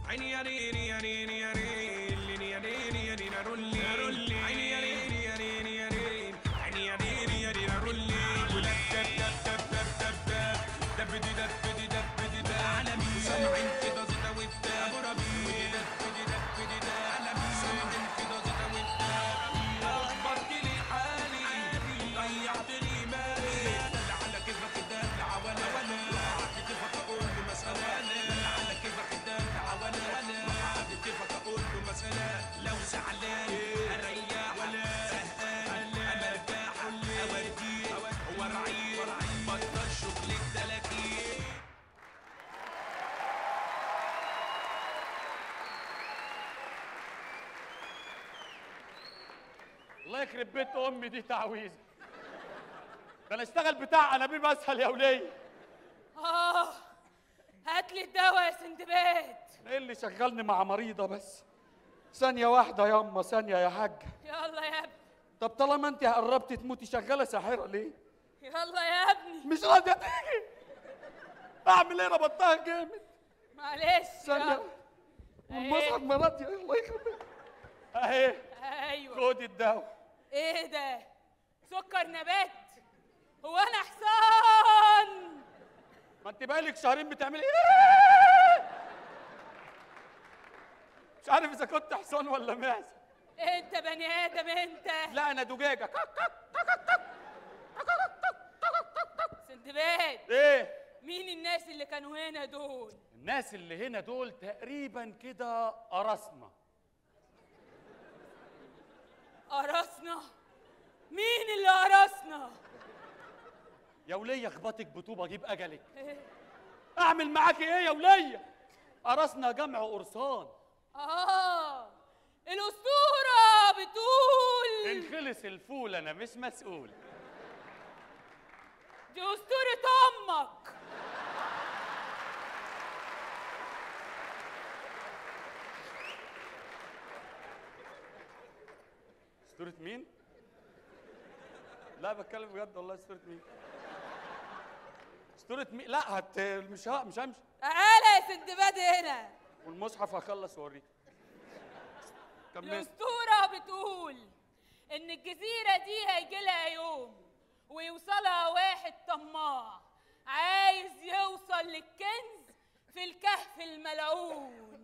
عيني يا ريني يا ريني يا ريني يا ريني يا ريني رولي رولي عيني يا ريني يا ريني يا ريني عيني يا ريني يا ريني رولي ودب دب دب دب دب دب دب دب دي دب دي دب دي ده عالمي سامعين كده زيتا وبتاع ابو ربيع دب دي دب دي ده عالمي سامعين كده زيتا وبتاع اخبرت لي حالي ضيعتني مالي لا على كيفك الدلع ولا ولا عاد كيفك اقول له مسألة لا على كيفك الدلع ولا ولا عاد كيفك اقول له مسألة لو زعلان اريح ولا زهقان امرتاح اوديه هو رعيل بطل شغل التلاكين الله يخرب بيت امي دي تعويذه ده انا اشتغل بتاع انابيب اسهل يا وليه اه هات لي الدواء يا سندباد ايه اللي شغلني مع مريضه بس ثانيه واحده ياما ثانيه يا حاج يلا يا ابني طب طالما انت قربتي تموتي شغاله ساحره ليه يلا يا ابني مش راضيه تيجي اعمل ايه ربطتها جامد معلش ثانيه يلا. والمصحف ما راضيه الله يخرب بيت. اهي ايوه خدي الدواء ايه ده سكر نبات هو انا حصان ما انت بقالك شهرين بتعملي ايه مش عارف اذا كنت حصان ولا معزه انت بني ادم انت لا انا دجاجه سندباد ايه مين الناس اللي كانوا هنا دول الناس اللي هنا دول تقريبا كده قرصنا قرصنا مين اللي قرصنا يا وليه اخبطك بطوبه اجيب اجلك اعمل معاكي ايه يا وليه قرصنا جمع قرصان اه الاسطوره بتقول ان خلص الفول انا مش مسؤول دي اسطوره امك اسطوره مين لا بتكلم بجد والله اسطوره مين اسطوره مين لا هت مش ها مش همشي تعالى يا سندباد هنا والمصحف هخلص واوريك كمل الاسطوره بتقول ان الجزيره دي هيجي لها يوم ويوصلها واحد طماع عايز يوصل للكنز في الكهف الملعون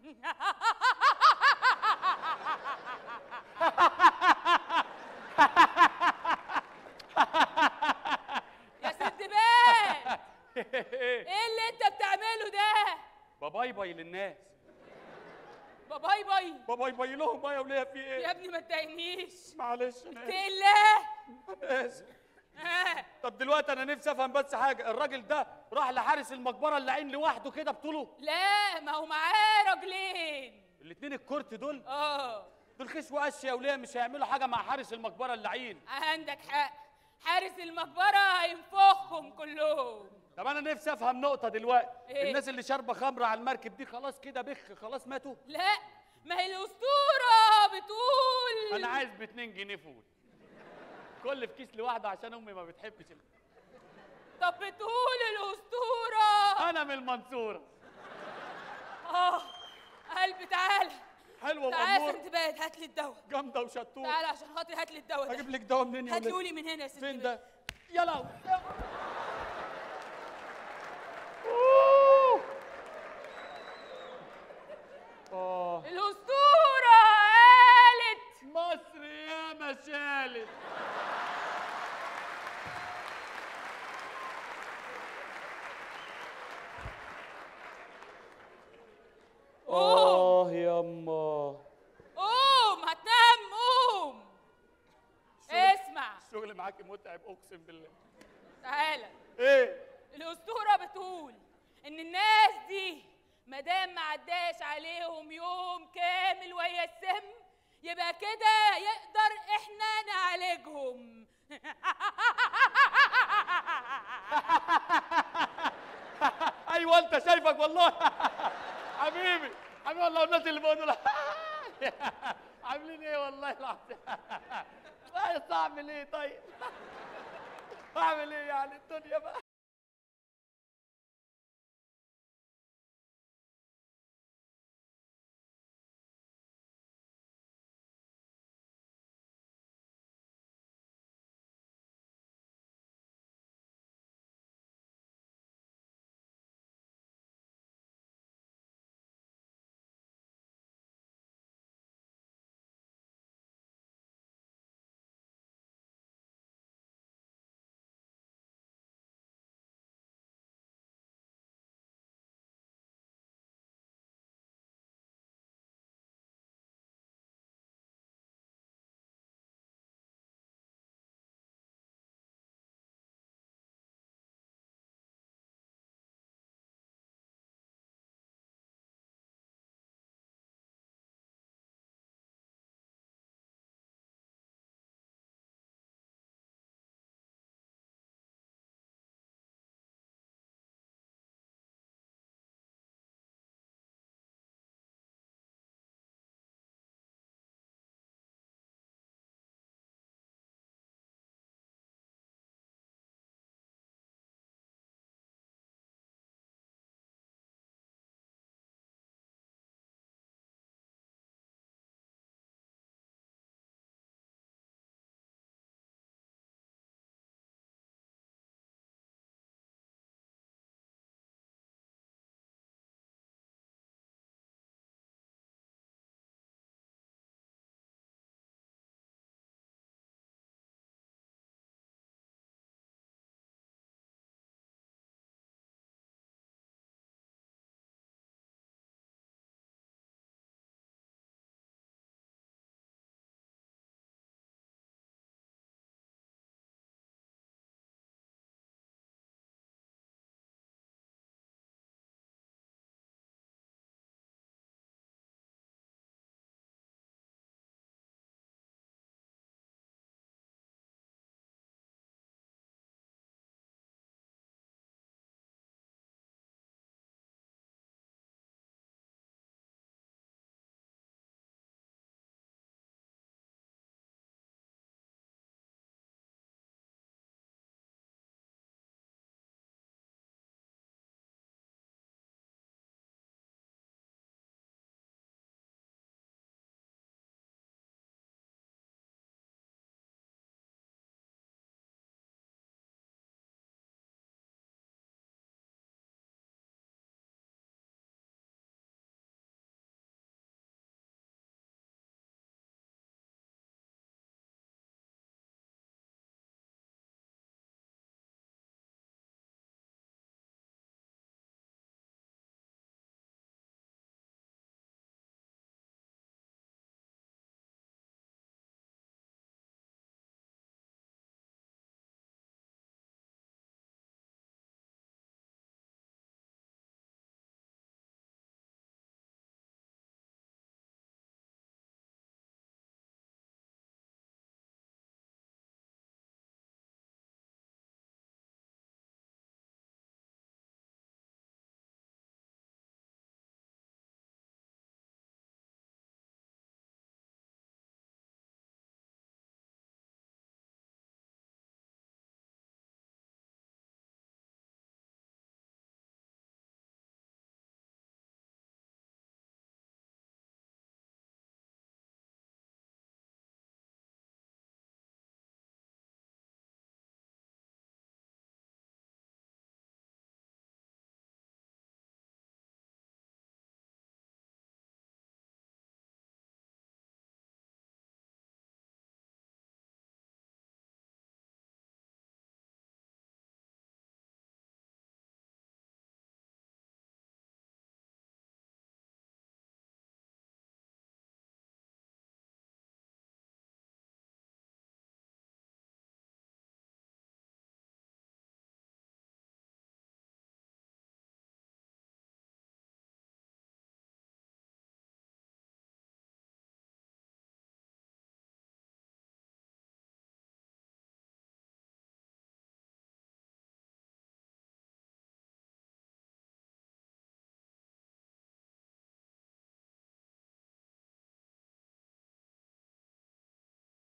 يا سندباد ايه اللي انت بتعمله ده باي باي للناس باي باي باي باي لهم بقى يا وليه في يا ايه ابني ما تضايقنيش معلش انا اتقي آسف. الله أنا اسف آه. طب دلوقتي انا نفسي افهم بس حاجه الراجل ده راح لحارس المقبره اللي عين لوحده كده بطوله لا ما هو معاه راجلين الاثنين الكورت دول اه دول خش وقش يا وليه مش هيعملوا حاجه مع حارس المقبره اللعين عندك حق حارس المقبرة هينفخهم كلهم طب انا نفسي افهم نقطه دلوقتي إيه؟ الناس اللي شاربه خمره على المركب دي خلاص كده بخ خلاص ماتوا لا ما هي الأسطورة بتقول انا عايز ب 2 جنيه فول كل في كيس لوحده عشان امي ما بتحبش ال- طب بتقول الأسطورة انا من المنصوره اه قلبي تعالى حلوه تعالى يا وامور سندباد هات لي الدواء جامده وشطوره تعالى عشان خاطري هات لي الدواء اجيب ده لك دواء منين يا هات وليه لي من هنا يا سندباد فين ده يلا اه الأسطورة قالت مصر يا مشالت اه يما قوم هتنام قوم اسمع الشغل معاكي متعب اقسم بالله تعالى ايه الأسطورة بتقول إن الناس دي مادام ما عداش عليهم يوم كامل ويا السم يبقى كده يقدر إحنا نعالجهم ايوه انت شايفك والله حبيبي حبيبي والله الناس اللي فوق دول عاملين ايه والله العظيم طيب اعمل ايه طيب اعمل ايه يعني الدنيا بقى